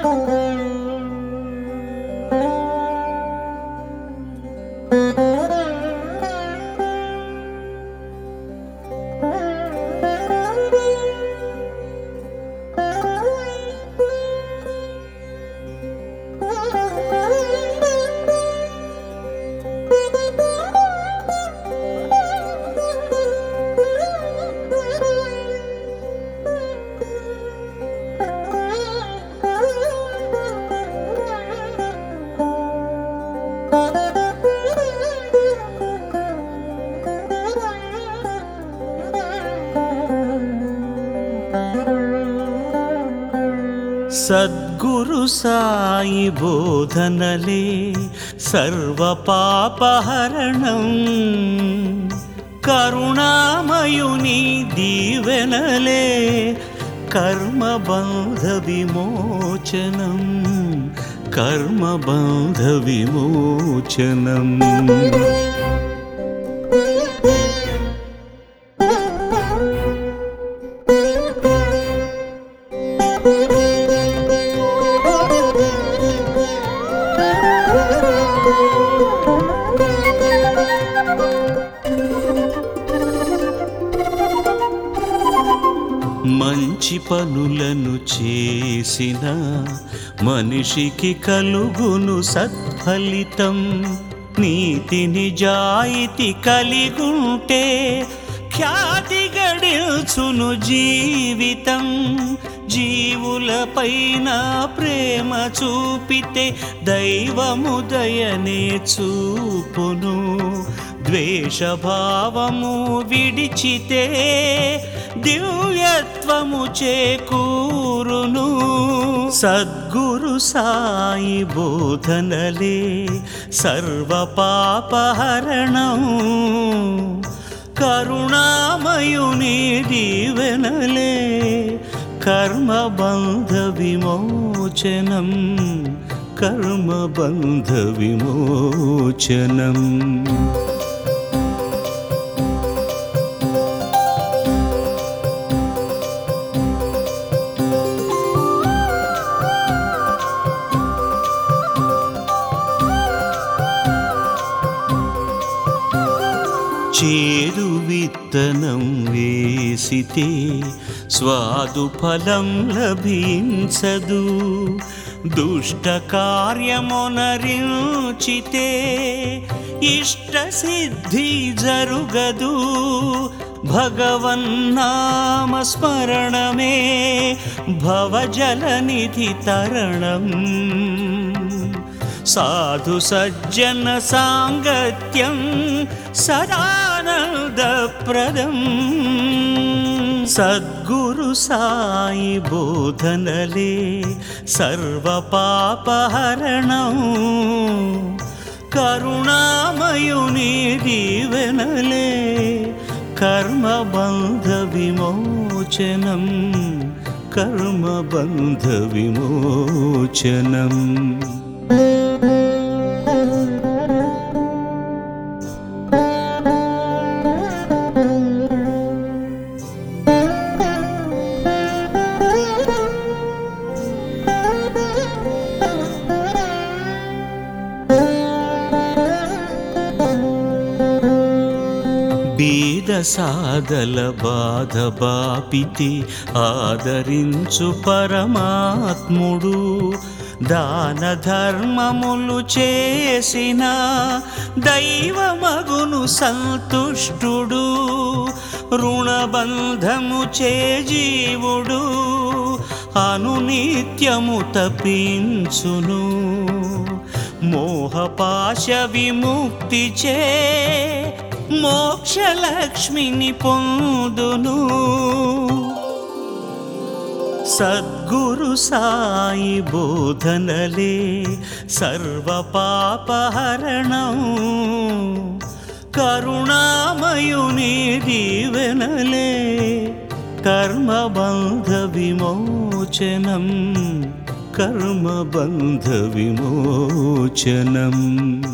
సద్గురు సాయి బోధనలే సర్వపాపహరణం కరుణామయుని దీవెనలే కర్మబంధ విమోచనం కర్మబంధ విమోచనం మంచి పనులను చేసిన మనిషికి కలుగును సత్ఫలితం నీతి నిజాయితీ కలిగుంటే ఖ్యాతి గడిల్చును జీవితం జీవులపైన ప్రేమ చూపితే దైవము దయనే చూపును ద్వేషభావము విడిచితే దివ్యత్వము చేకూరును సద్గురు సాయి బోధనలే సర్వపాపహరణం కరుణామయుని దీవెనలే కర్మబంధ విమోచనం కర్మబంధ విమోచనం చేదు విత్తనం వేసితే స్వాదు ఫలం లభించదు దుష్ట కార్యమునరించితే ఇష్ట సిద్ధి జరుగదు భగవన్నామ స్మరణమే భవజలనిధి తరణం సాధు సజ్జన సాంగత్యం సదానందప్రదం సద్గురు సాయి బోధనలే సర్వపాపహరణం కరుణామయుని దీవెనలే కర్మబంధ విమోచనం కర్మబంధ విమోచనం బీద సాదల బాధ బాపితి ఆదరించు పరమాత్ముడు దాన ధర్మములు చేసిన దైవమగును సంతుష్టుడు రుణబంధము చే జీవుడు అనునిత్యము తప్పించును మోహపాశ విముక్తి చే మోక్షలక్ష్మిని పొందును సద్గురు సాయి బోధనలే సర్వపాపహరణం కరుణామయుని దీవెనలే కర్మబంధ విమోచనం కర్మబంధ విమోచనం